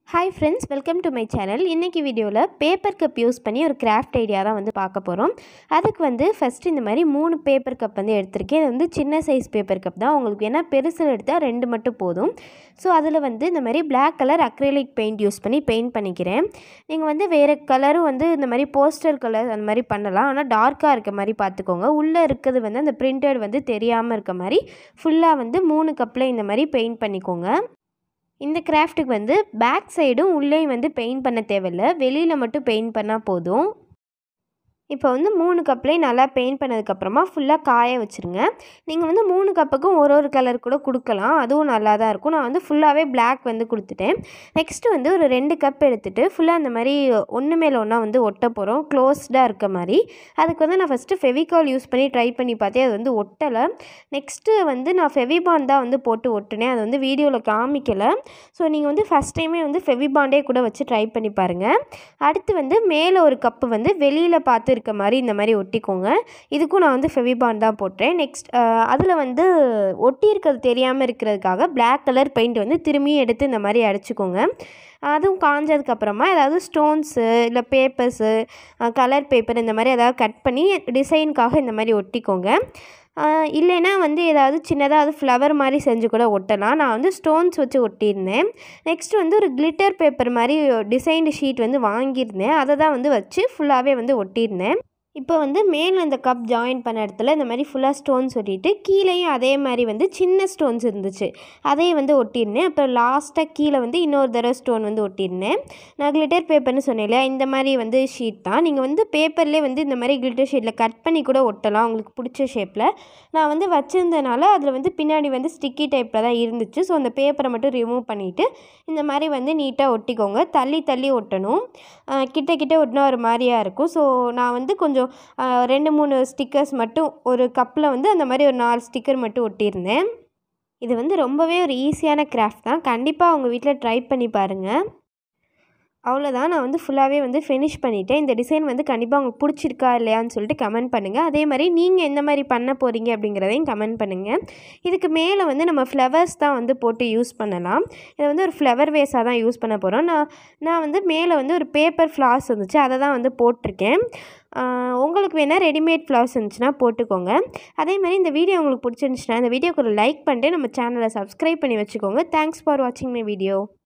hi friends welcome to my channel இன்றைக்கி வீடியோவில் paper cup use பண்ணி ஒரு கிராஃப்ட் ஐடியா தான் வந்து பார்க்க போகிறோம் அதுக்கு வந்து ஃபஸ்ட்டு இந்த மாதிரி மூணு பேப்பர் கப் வந்து எடுத்திருக்கேன் இது வந்து சின்ன சைஸ் பேப்பர் கப் தான் உங்களுக்கு வேணால் பெருசில் எடுத்தால் ரெண்டு மட்டும் போதும் ஸோ அதில் வந்து இந்த மாதிரி Black colour acrylic paint use பண்ணி பெயிண்ட் பண்ணிக்கிறேன் நீங்கள் வந்து வேறு கலரும் வந்து இந்த மாதிரி போஸ்டர் கலர் அந்த மாதிரி பண்ணலாம் ஆனால் டார்க்காக இருக்க மாதிரி பார்த்துக்கோங்க உள்ளே இருக்கிறது வந்து அந்த பிரிண்டட் வந்து தெரியாமல் இருக்க மாதிரி ஃபுல்லாக வந்து மூணு கப்பில் இந்த மாதிரி பெயிண்ட் பண்ணிக்கோங்க இந்த கிராஃப்ட்டுக்கு வந்து பேக் சைடும் உள்ளேயும் வந்து பெயிண்ட் பண்ண தேவையில்ல வெளியில் மட்டும் பெயிண்ட் பண்ணால் போதும் இப்போ வந்து மூணு கப்லேயும் நல்லா பெயிண்ட் பண்ணதுக்கப்புறமா ஃபுல்லாக காய வச்சுருங்க நீங்கள் வந்து மூணு கப்புக்கும் ஒரு ஒரு கலர் கூட கொடுக்கலாம் அதுவும் நல்லா தான் இருக்கும் நான் வந்து ஃபுல்லாகவே Black வந்து கொடுத்துட்டேன் நெக்ஸ்ட்டு வந்து ஒரு ரெண்டு கப் எடுத்துகிட்டு ஃபுல்லாக அந்த மாதிரி ஒன்று மேலே ஒன்றா வந்து ஒட்ட போகிறோம் க்ளோஸ்டாக இருக்க மாதிரி அதுக்கு வந்து நான் ஃபஸ்ட்டு ஃபெவிகால் யூஸ் பண்ணி ட்ரை பண்ணி பார்த்தேன் அது வந்து ஒட்டலை நெக்ஸ்ட்டு வந்து நான் ஃபெவிபாண்ட் தான் வந்து போட்டு ஒட்டினேன் அது வந்து வீடியோவில் காமிக்கலை ஸோ நீங்கள் வந்து ஃபஸ்ட் டைமே வந்து ஃபெவிபாண்டே கூட வச்சு ட்ரை பண்ணி பாருங்கள் அடுத்து வந்து மேலே ஒரு கப்பு வந்து வெளியில் பார்த்து இருக்க மாதிரி இந்த மாதிரி ஒட்டிக்கோங்க இதுக்கும் நான் வந்து ஃபெவிபாண்ட் தான் போட்டேன் நெக்ஸ்ட் அதில் வந்து ஒட்டி இருக்கிறது தெரியாமல் இருக்கிறதுக்காக Black கலர் பெயிண்ட் வந்து திரும்பியும் எடுத்து இந்த மாதிரி அடிச்சுக்கோங்க அதுவும் காஞ்சதுக்கப்புறமா ஏதாவது ஸ்டோன்ஸு இல்லை பேப்பர்ஸு கலர் பேப்பர் இந்த மாதிரி ஏதாவது கட் பண்ணி டிசைனுக்காக இந்த மாதிரி ஒட்டிக்கோங்க ஆஹ் இல்லைன்னா வந்து ஏதாவது சின்னதாக அது ஃப்ளவர் மாதிரி செஞ்சு கூட ஒட்டலாம் நான் வந்து ஸ்டோன்ஸ் வச்சு ஒட்டியிருந்தேன் நெக்ஸ்ட் வந்து ஒரு கிளிட்டர் பேப்பர் மாதிரி டிசைன்டு ஷீட் வந்து வாங்கியிருந்தேன் அதை தான் வந்து வச்சு ஃபுல்லாகவே வந்து ஒட்டியிருந்தேன் இப்போ வந்து மேலே இந்த கப் ஜாயின் பண்ண இடத்துல இந்த மாதிரி ஃபுல்லாக ஸ்டோன்ஸ் ஒட்டிட்டு கீழேயும் அதே மாதிரி வந்து சின்ன ஸ்டோன்ஸ் இருந்துச்சு அதையும் வந்து ஒட்டியிருந்தேன் அப்புறம் லாஸ்ட்டாக கீழே வந்து இன்னொரு தடவை ஸ்டோன் வந்து ஒட்டியிருந்தேன் நான் கிளிட்டர் பேப்பர்னு சொன்னேன் இல்லையா இந்த மாதிரி வந்து ஷீட் தான் நீங்கள் வந்து பேப்பர்லேயே வந்து இந்த மாதிரி கிளிட்டர் ஷீட்டில் கட் பண்ணி கூட ஒட்டலாம் உங்களுக்கு பிடிச்ச ஷேப்பில் நான் வந்து வச்சுருந்தனால அதில் வந்து பின்னாடி வந்து ஸ்டிக்கி டைப்பில் தான் இருந்துச்சு ஸோ அந்த பேப்பரை மட்டும் ரிமூவ் பண்ணிவிட்டு இந்த மாதிரி வந்து நீட்டாக ஒட்டிக்கோங்க தள்ளி தள்ளி ஒட்டணும் அஹ் கிட்ட கிட்ட ஒட்டினா ஒரு மாதிரியாக இருக்கும் ஸோ நான் வந்து கொஞ்சம் அஹ் ரெண்டு மூணு ஸ்டிக்கர்ஸ் மட்டும் ஒரு கப்பில் வந்து அந்த மாதிரி ஒரு நாலு ஸ்டிக்கர் மட்டும் ஒட்டியிருந்தேன் இது வந்து ரொம்பவே ஒரு ஈஸியான கிராஃப்ட் தான் கண்டிப்பாக உங்கள் வீட்டில் ட்ரை பண்ணி பாருங்கள் அவ்வளோதான் நான் வந்து ஃபுல்லாகவே வந்து ஃபினிஷ் பண்ணிட்டேன் இந்த டிசைன் வந்து கண்டிப்பாக உங்களுக்கு பிடிச்சிருக்கா இல்லையான்னு சொல்லிட்டு கமெண்ட் பண்ணுங்கள் அதே மாதிரி நீங்கள் எந்த மாதிரி பண்ண போகிறீங்க அப்படிங்கிறதையும் கமெண்ட் பண்ணுங்கள் இதுக்கு மேலே வந்து நம்ம ஃப்ளவர்ஸ் தான் வந்து போட்டு யூஸ் பண்ணலாம் இதை வந்து ஒரு ஃப்ளவர் வேஸாக தான் யூஸ் பண்ண போகிறோம் நான் நான் வந்து மேலே வந்து ஒரு பேப்பர் ஃப்ளார்ஸ் இருந்துச்சு அதை தான் வந்து போட்டிருக்கேன் ஆஹ் உங்களுக்கு வேணால் ரெடிமேட் ஃப்ளவர்ஸ் இருந்துச்சுன்னா போட்டுக்கோங்க அதே மாதிரி இந்த வீடியோ உங்களுக்கு பிடிச்சிருந்துச்சுன்னா இந்த வீடியோக்கு ஒரு லைக் பண்ணிட்டு நம்ம சேனலை சப்ஸ்கிரைப் பண்ணி வச்சுக்கோங்க தேங்க்ஸ் ஃபார் வாட்சிங் மை வீடியோ